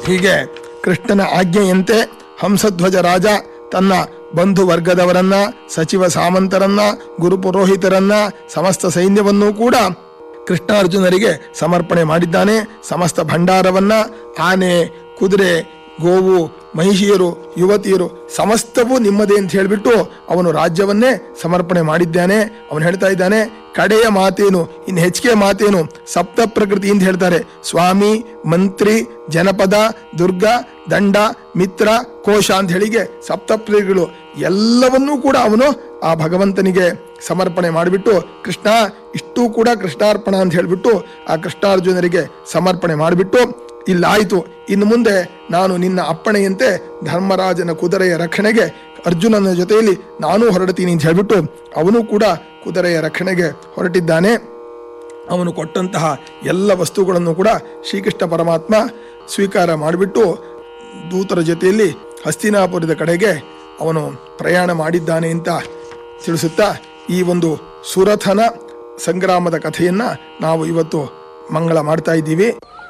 ಹೀಗೆ ಕೃಷ್ಣನ ಆಜ್ಞೆಯಂತೆ ಹಂಸಧ್ವಜ ರಾಜ ತನ್ನ ಬಂಧು ವರ್ಗದವರನ್ನ ಸಚಿವ ಸಾಮಂತರನ್ನ ಗುರು ಪುರೋಹಿತರನ್ನ ಸಮಸ್ತ ಸೈನ್ಯವನ್ನೂ ಕೂಡ ಕೃಷ್ಣಾರ್ಜುನರಿಗೆ ಸಮರ್ಪಣೆ ಮಾಡಿದ್ದಾನೆ ಸಮಸ್ತ ಭಂಡಾರವನ್ನ ಆನೆ ಕುದುರೆ ಗೋವು ಮಹಿಷಿಯರು ಯುವತಿಯರು ಸಮಸ್ತವೂ ನಿಮ್ಮದೇ ಅಂತ ಹೇಳಿಬಿಟ್ಟು ಅವನು ರಾಜ್ಯವನ್ನೇ ಸಮರ್ಪಣೆ ಮಾಡಿದ್ದಾನೆ ಅವನು ಹೇಳ್ತಾ ಇದ್ದಾನೆ ಕಡೆಯ ಮಾತೇನು ಇನ್ನು ಹೆಚ್ಚಿಗೆ ಮಾತೇನು ಸಪ್ತ ಪ್ರಕೃತಿ ಅಂತ ಹೇಳ್ತಾರೆ ಸ್ವಾಮಿ ಮಂತ್ರಿ ಜನಪದ ದುರ್ಗ ದಂಡ ಮಿತ್ರ ಕೋಶ ಅಂತ ಹೇಳಿಗೆ ಸಪ್ತಪ್ರಿಯಗಳು ಎಲ್ಲವನ್ನೂ ಕೂಡ ಅವನು ಆ ಭಗವಂತನಿಗೆ ಸಮರ್ಪಣೆ ಮಾಡಿಬಿಟ್ಟು ಕೃಷ್ಣ ಇಷ್ಟೂ ಕೂಡ ಕೃಷ್ಣಾರ್ಪಣ ಅಂತ ಹೇಳಿಬಿಟ್ಟು ಆ ಕೃಷ್ಣಾರ್ಜುನರಿಗೆ ಸಮರ್ಪಣೆ ಮಾಡಿಬಿಟ್ಟು ಇಲ್ಲಾಯಿತು ಇನ್ನು ಮುಂದೆ ನಾನು ನಿನ್ನ ಅಪ್ಪಣೆಯಂತೆ ಧರ್ಮರಾಜನ ಕುದುರೆಯ ರಕ್ಷಣೆಗೆ ಅರ್ಜುನನ ಜೊತೆಯಲ್ಲಿ ನಾನೂ ಹೊರಡ್ತೀನಿ ಅಂತ ಹೇಳ್ಬಿಟ್ಟು ಅವನು ಕೂಡ ಕುದುರೆಯ ರಕ್ಷಣೆಗೆ ಹೊರಟಿದ್ದಾನೆ ಅವನು ಕೊಟ್ಟಂತಹ ಎಲ್ಲ ವಸ್ತುಗಳನ್ನು ಕೂಡ ಶ್ರೀಕೃಷ್ಣ ಪರಮಾತ್ಮ ಸ್ವೀಕಾರ ಮಾಡಿಬಿಟ್ಟು ದೂತರ ಜೊತೆಯಲ್ಲಿ ಹಸ್ತಿನಾಪುರದ ಕಡೆಗೆ ಅವನು ಪ್ರಯಾಣ ಮಾಡಿದ್ದಾನೆ ಅಂತ ತಿಳಿಸುತ್ತಾ ಈ ಒಂದು ಸುರಥನ ಸಂಗ್ರಾಮದ ಕಥೆಯನ್ನ ನಾವು ಇವತ್ತು ಮಂಗಳ ಮಾಡ್ತಾ ಇದ್ದೀವಿ